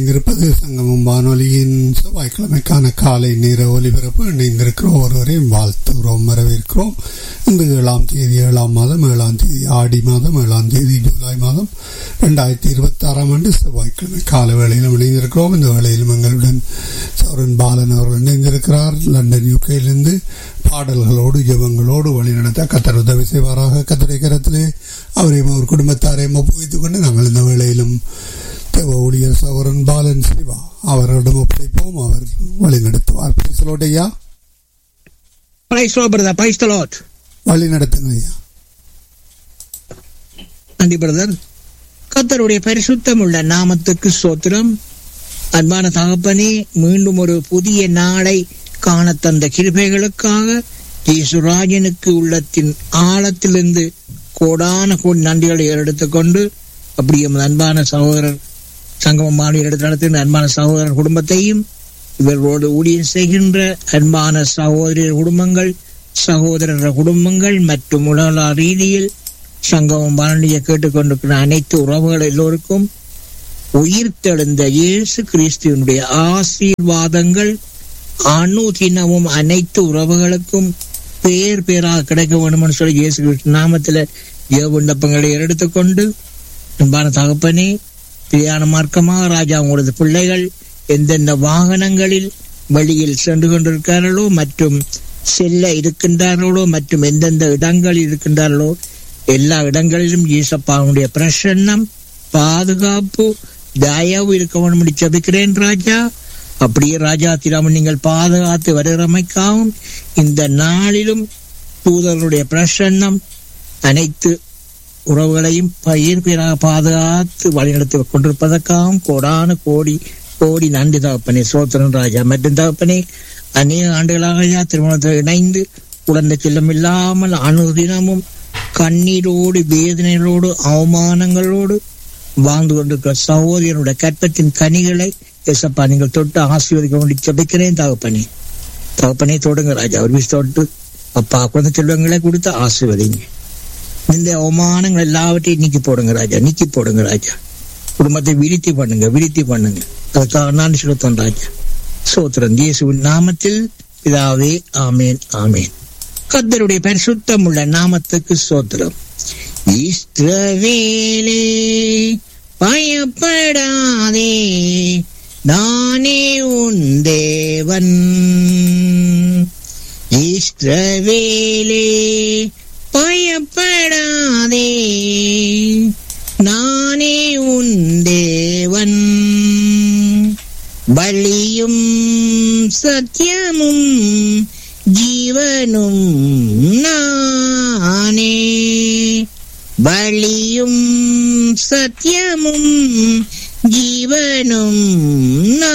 இருப்பது சங்கமம் வானொலியின் செவ்வாய்க்கிழமைக்கான காலை நேர ஒலிபரப்பு இணைந்திருக்கிறோம் ஒருவரையும் வாழ்த்துகிறோம் வரவேற்கிறோம் இந்த ஏழாம் தேதி ஏழாம் மாதம் ஏழாம் தேதி ஆடி மாதம் ஏழாம் தேதி ஜூலை மாதம் ரெண்டாயிரத்தி இருபத்தி ஆறாம் ஆண்டு செவ்வாய்க்கிழமை கால வேளையிலும் இணைந்திருக்கிறோம் இந்த வேளையிலும் எங்களுடன் சௌரன் பாலன் அவர்கள் இணைந்திருக்கிறார் லண்டன் யூகேயிலிருந்து பாடல்களோடு ஜபங்களோடு வழிநடத்த கத்தர் உதவி செய்வாராக கத்தரை கரத்திலே அவரையும் அவர் குடும்பத்தாரையும் ஒப்புவித்துக் கொண்டு நாங்கள் இந்த வேளையிலும் தேவ ஊழியர் சௌரன் பாலன் சிவா அவரிடம் ஒப்படைப்போம் அவர் வழிநடத்துவார் பேசலோட ஐயா Praise Lord, brother. Praise the Lord. வழி நடத்துங்க ஐயா நன்றி பிரதர் கத்தருடைய பரிசுத்தம் உள்ள நாமத்துக்கு சோத்திரம் அன்பான தகப்பனே மீண்டும் ஒரு புதிய நாளை காண தந்த கிருபைகளுக்காக ஈசுராஜனுக்கு உள்ளத்தின் ஆழத்திலிருந்து கோடான கோடி நன்றிகளை எடுத்துக்கொண்டு அப்படி எமது அன்பான சகோதரர் சங்கம மாநில எடுத்து நடத்துகின்ற அன்பான சகோதரர் குடும்பத்தையும் இவர்களோடு ஊழியம் செய்கின்ற அன்பான சகோதரர் குடும்பங்கள் சகோதரர் குடும்பங்கள் மற்றும் உலக ரீதியில் சங்கமம் வானொலியை கேட்டுக்கொண்டிருக்கிற அனைத்து உறவுகள் எல்லோருக்கும் உயிர்த்தெழுந்த இயேசு கிறிஸ்துவனுடைய ஆசீர்வாதங்கள் அணுதினமும் அனைத்து உறவுகளுக்கும் பேர் பேராக கிடைக்க வேண்டும்னு சொல்லி இயேசு கிறிஸ்து நாமத்தில் ஏ விண்ணப்பங்களை எடுத்துக்கொண்டு அன்பான தகப்பனே பிரியான மார்க்கமாக ராஜா உங்களது பிள்ளைகள் எந்தெந்த வாகனங்களில் வழியில் சென்று கொண்டிருக்கிறார்களோ மற்றும் செல்ல இருக்கின்றார்களோ மற்றும் எந்தெந்த இடங்களில் இருக்கின்றார்களோ எல்லா இடங்களிலும் ஈசப்பாவுடைய பிரசன்னம் பாதுகாப்பு தயவு இருக்க வேண்டும் ஜபிக்கிறேன் ராஜா அப்படியே ராஜா திராமன் நீங்கள் பாதுகாத்து வருகிறமைக்காகவும் இந்த நாளிலும் தூதர்களுடைய பிரசன்னம் அனைத்து உறவுகளையும் பயிர் பேராக பாதுகாத்து வழிநடத்தி கொண்டிருப்பதற்காகவும் கோடான கோடி கோடி நன்றி தகப்பனே சோத்திரன் ராஜா மற்றும் தகப்பனே அநேக ஆண்டுகளாக ஐயா திருமணத்தில் இணைந்து குழந்தை செல்லம் இல்லாமல் அனுதினமும் கண்ணீரோடு வேதனைகளோடு அவமானங்களோடு வாழ்ந்து கொண்டிருக்கிற சகோதரனுடைய கற்பத்தின் கனிகளை எசப்பா நீங்கள் தொட்டு ஆசீர்வதிக்க வேண்டி ஜபிக்கிறேன் தகப்பனே தகப்பனே தொடுங்க ராஜா ஒரு விஷயம் தொட்டு அப்பா குழந்தை செல்வங்களை கொடுத்து ஆசீர்வதிங்க இந்த அவமானங்கள் எல்லாவற்றையும் நீக்கி போடுங்க ராஜா நீக்கி போடுங்க ராஜா குடும்பத்தை விருத்தி பண்ணுங்க விருத்தி பண்ணுங்க அதுக்காக நான் செலுத்தோம் ராஜா சோத்திரன் இயேசுவின் நாமத்தில் பிதாவே ஆமேன் ஆமேன் கத்தருடைய பரிசுத்தம் உள்ள நாமத்துக்கு சோத்திரம் இஸ்ரவேலே பயப்படாதே நானே உன் தேவன் இஸ்ரவேலே பயப்படாதே நானே உன் தேவன் வழியும் சத்தியமும் ஜீவனும் நானே வழியும் சத்தியமும் ஜீவனும்